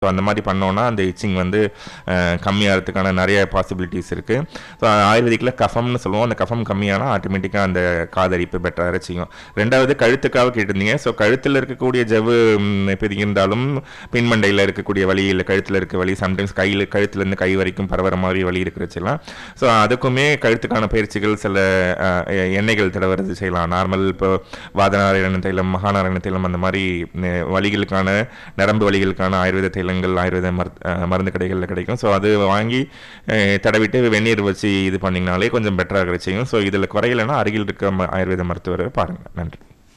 so அந்த மாதிரி பண்ணோன்னா அந்த இச்சிங் வந்து அஹ், கம்மியாகிறதுக்கான நிறைய பாசிபிலிட்டிஸ் இருக்குது ஸோ ஆயுர்வேதிக்கில் கஃபம்னு சொல்லுவோம் அந்த கஃபம் கம்மியானால் ஆட்டோமேட்டிக்காக அந்த காதரிப்பு பெட்டராக செய்யும் ரெண்டாவது கழுத்துக்காக கேட்டிருந்தீங்க ஸோ கழுத்தில் இருக்கக்கூடிய ஜவ்வு ம், பெருகியிருந்தாலும் பின்மண்டையில் இருக்கக்கூடிய வலி இல்லை கழுத்தில் இருக்க வலி சம்டைம்ஸ் கையில் கழுத்துலேருந்து கை வரைக்கும் பரவற மாதிரி வலி இருக்கிறச்செல்லாம் ஸோ அதுக்குமே கழுத்துக்கான பயிற்சிகள் சில அஹ், எ- எண்ணெய்கள் தடவுறது செய்யலாம் நார்மல் இப்போ வாதநாராயண தைலம் மகாநாராயண தைலம் அந்த மாதிரி அஹ், வலிகளுக்கான நரம்பு வலிகளுக்கான ஆயுர்வேத தைலங்கள் ஆயுர்வேத மரு அஹ், மருந்து கடைகளில் கிடைக்கும் ஸோ அது வாங்கி அஹ், தடவிட்டு வெந்நீர் வச்சு இது பண்ணிங்கனாலே கொஞ்சம் பெட்டராக செய்யும் ஸோ இதில் குறையலைன்னா அருகில் இருக்க ம- ஆயுர்வேத மருத்துவரை பாருங்கள் நன்றி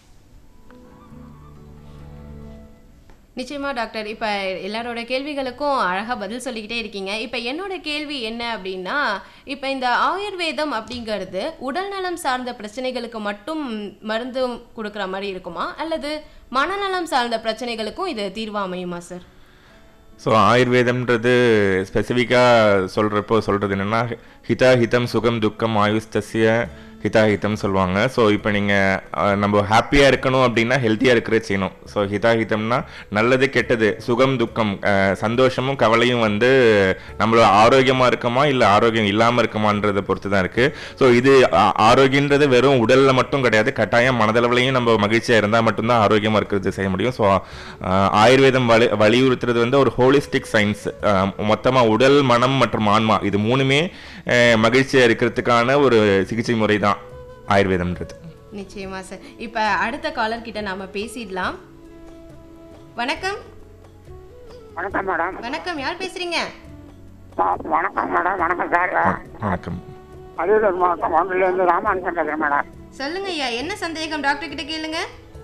நிச்சயமா டாக்டர் இப்போ எல்லாரோட கேள்விகளுக்கும் அழகாக பதில் சொல்லிக்கிட்டே இருக்கீங்க இப்போ என்னோட கேள்வி என்ன அப்படின்னா இப்போ இந்த ஆயுர்வேதம் அப்படிங்கிறது உடல்நலம் சார்ந்த பிரச்சனைகளுக்கு மட்டும் மருந்து கொடுக்குற மாதிரி இருக்குமா அல்லது மனநலம் சார்ந்த பிரச்சனைகளுக்கும் இது தீர்வு அமையுமா சார் ஸோ ஆயுர்வேதம்ன்றது ஸ்பெசிஃபிக்காக சொல்கிறப்போ சொல்கிறது என்னென்னா ஹிதா ஹிதம் சுகம் துக்கம் ஆயுஸ்தஸ்ய ஹிதா ஹிதம் சொல்லுவாங்க ஸோ இப்போ நீங்கள் நம்ம ஹாப்பியாக இருக்கணும் அப்படின்னா ஹெல்த்தியாக இருக்கிற செய்யணும் ஸோ ஹிதா ஹிதம்னா நல்லது கெட்டது சுகம் துக்கம் அஹ், சந்தோஷமும் கவலையும் வந்து நம்மளோட ஆரோக்கியமாக இருக்குமா இல்லை ஆரோக்கியம் இல்லாமல் இருக்குமான்றதை பொறுத்து தான் இருக்குது ஸோ இது ஆ- ஆரோக்கியன்றது வெறும் உடலில் மட்டும் கிடையாது கட்டாயம் மனதளவுலையும் நம்ம மகிழ்ச்சியாக இருந்தால் மட்டும்தான் ஆரோக்கியமாக இருக்கிறது செய்ய முடியும் ஸோ ஆயுர்வேதம் வலி வலியுறுத்துறது வந்து ஒரு ஹோலிஸ்டிக் சயின்ஸ் மொத்தமாக உடல் மனம் மற்றும் ஆன்மா இது மூணுமே மகிழ்ச்சியாக இருக்கிறதுக்கான ஒரு சிகிச்சை முறை தான் ஆயுர்வேதம்ன்றது நிச்சயமா சார் இப்போ அடுத்த காலர் கிட்ட நாம பேசிடலாம் வணக்கம் வணக்கம் மேடம் வணக்கம் யார் பேசுறீங்க வ- வணக்கம் மேடம் வணக்கம் சார் வ- வணக்கம் அரியலூர் மாவட்டம் ஒன்றிலிருந்து ராமானுஜன் பேசுகிறேன் மேடம் சொல்லுங்க ஐயா என்ன சந்தேகம் டாக்டர் கிட்ட கேளுங்க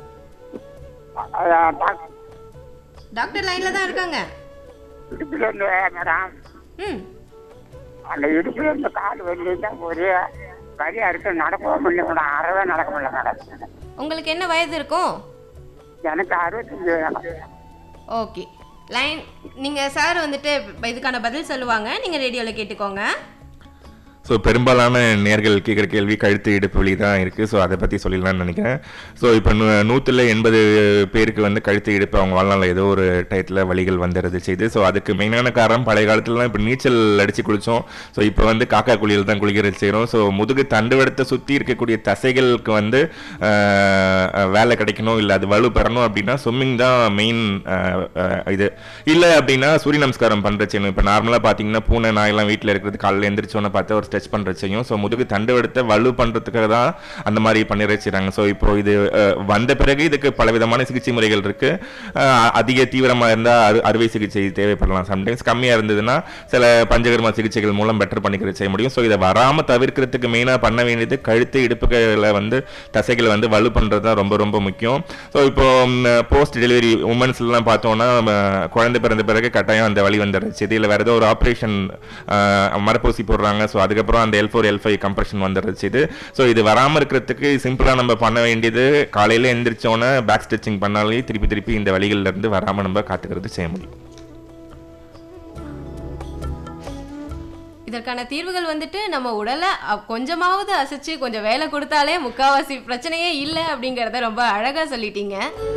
அஹ், டாக்- டாக்டர் லைன்ல தான் இருக்காங்க இடுப்புலேருந்து மேடம் ம் அந்த இடுப்புலேருந்து கால் வெளியில ஒரே வரியா இருக்கு நடக்கவும் முடியல மேடம் அறவே நடக்க முடியல மேடம் உங்களுக்கு என்ன வயது இருக்கும் எனக்கு அறுபத்தஞ்சு ஓகே லைன் நீங்க சார் வந்துட்டு இதுக்கான பதில் சொல்லுவாங்க நீங்க ரேடியோல கேட்டுக்கோங்க ஸோ பெரும்பாலான நேர்கள் கேட்குற கேள்வி கழுத்து இடுப்பு வலி தான் இருக்குது ஸோ அதை பற்றி சொல்லிடலாம்னு நினைக்கிறேன் ஸோ இப்போ நூ நூற்றில் எண்பது பேருக்கு வந்து கழுத்து இடுப்பு அவங்க வாழ்நாளில் ஏதோ ஒரு டயத்தில் வலிகள் வந்துடுது செய்து ஸோ அதுக்கு மெயினான காரணம் பழைய காலத்துலலாம் இப்போ நீச்சல் அடித்து குளித்தோம் ஸோ இப்போ வந்து காக்கா குளியல் தான் குளிக்கிறது செய்கிறோம் ஸோ முதுகு தண்டுவடத்தை சுற்றி இருக்கக்கூடிய தசைகளுக்கு வந்து ஆஹ், வேலை கிடைக்கணும் இல்லை அது வலு பெறணும் அப்படின்னா ஸ்விம்மிங் தான் மெயின் இது இல்லை அப்படின்னா சூரிய நமஸ்காரம் பண்ணுற செய்யணும் இப்போ நார்மலாக பார்த்தீங்கன்னா பூனை நாயெல்லாம் வீட்டில் இருக்கிறது காலையில் எந்திரிச்சோன்னே பார்த்து ஒரு ஸ்ட்ரெச் பண்ணுற செய்யும் ஸோ முதுகு தண்டுவடத்தை வலு பண்ணுறதுக்காக தான் அந்த மாதிரி பண்ணி வச்சுறாங்க ஸோ இப்போ இது அஹ், வந்த பிறகு இதுக்கு பலவிதமான சிகிச்சை முறைகள் இருக்குது அதிக தீவிரமாக இருந்தால் அறு அறுவை சிகிச்சை தேவைப்படலாம் சம்டைம்ஸ் கம்மியாக இருந்ததுன்னா சில பஞ்சகர்ம சிகிச்சைகள் மூலம் பெட்டர் பண்ணிக்கிறது செய்ய முடியும் ஸோ இதை வராமல் தவிர்க்கிறதுக்கு மெயினாக பண்ண வேண்டியது கழுத்து இடுப்புகளை வந்து தசைகளை வந்து வலு பண்ணுறது தான் ரொம்ப ரொம்ப முக்கியம் ஸோ இப்போ போஸ்ட் டெலிவரி உமன்ஸ்லாம் பார்த்தோன்னா நம்ம குழந்தை பிறந்த பிறகு கட்டாயம் அந்த வலி வந்துடுச்சு இதில் வேறு ஏதோ ஒரு ஆப்ரேஷன் மரப்பூசி போடுறாங்க ஸோ அதுக்கப்புறம் அந்த L four L five compression வந்துடுச்சு இது ஸோ இது வராமல் இருக்கிறதுக்கு சிம்பிளாக நம்ம பண்ண வேண்டியது காலையில் எந்திரிச்சோன்னே பேக் ஸ்டிச்சிங் பண்ணாலே திருப்பி திருப்பி இந்த வலிகள்ல இருந்து வராமல் நம்ம காத்துக்கிறது செய்ய முடியும் இதற்கான தீர்வுகள் வந்துட்டு நம்ம உடலை அ- கொஞ்சமாவது அசைச்சு கொஞ்சம் வேலை கொடுத்தாலே முக்காவாசி பிரச்சனையே இல்லை அப்படிங்கிறத ரொம்ப அழகா சொல்லிட்டீங்க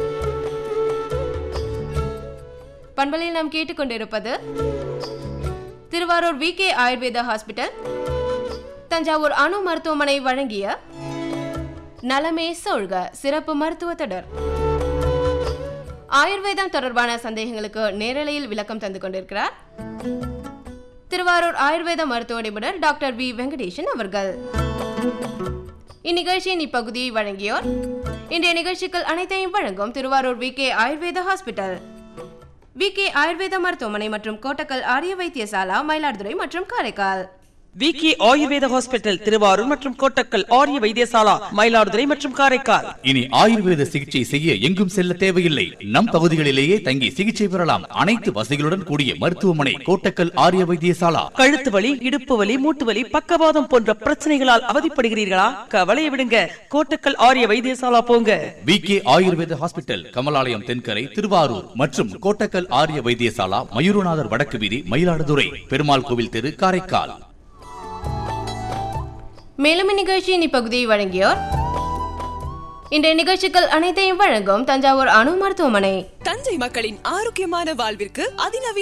பண்பலையில் நாம் கேட்டுக்கொண்டிருப்பது திருவாரூர் விகே ஆயுர்வேதா ஹாஸ்பிட்டல் தஞ்சாவூர் அணு மருத்துவமனை வழங்கிய நலமே சொல்க சிறப்பு மருத்துவ தொடர் ஆயுர்வேதம் தொடர்பான சந்தேகங்களுக்கு நேரலையில் விளக்கம் தந்து கொண்டிருக்கிறார் திருவாரூர் ஆயுர்வேத மருத்துவ நிபுணர் டாக்டர் வி வெங்கடேசன் அவர்கள் இந்நிகழ்ச்சியின் இப்பகுதியை வழங்கியோர் இன்றைய நிகழ்ச்சிகள் அனைத்தையும் வழங்கும் Thiruvarur V K Ayurveda hospital V K Ayurveda மருத்துவமனை மற்றும் கோட்டக்கல் ஆரிய வைத்தியசாலா மயிலாடுதுறை மற்றும் காரைக்கால் விக்கி ஆயுர்வேத ஹாஸ்பிட்டல் திருவாரூர் மற்றும் கோட்டக்கல் ஆரிய வைத்தியசாலா மயிலாடுதுறை மற்றும் காரைக்கால் இனி ஆயுர்வேத சிகிச்சை செய்ய எங்கும் செல்ல தேவையில்லை நம் பகுதிகளிலேயே தங்கி சிகிச்சை பெறலாம் அனைத்து வசதிகளுடன் கூடிய மருத்துவமனை கோட்டக்கல் ஆரிய வைத்தியசாலா கழுத்து வலி இடுப்பு வலி மூட்டு வலி பக்கவாதம் போன்ற பிரச்சனைகளால் அவதிப்படுகிறீர்களா கவலையை விடுங்க கோட்டக்கல் ஆரிய வைத்தியசாலா போங்க V K Ayurveda hospital Kamalalayam Thenkarai Thiruvarur மற்றும் கோட்டக்கல் ஆரிய வைத்தியசாலா மயூரநாதர் வடக்கு வீதி மயிலாடுதுறை பெருமாள் கோவில் தெரு காரைக்கால் மேலும் இந்நிகழ்ச்சியின் இப்பகுதியை வழங்கியோர் இன்றைய நிகழ்ச்சிகள் அனைத்தையும் வழங்கும் தஞ்சாவூர் அணு மருத்துவமனை தஞ்சை மக்களின் ஆரோக்கியமான வாழ்விற்கு அதிநவீன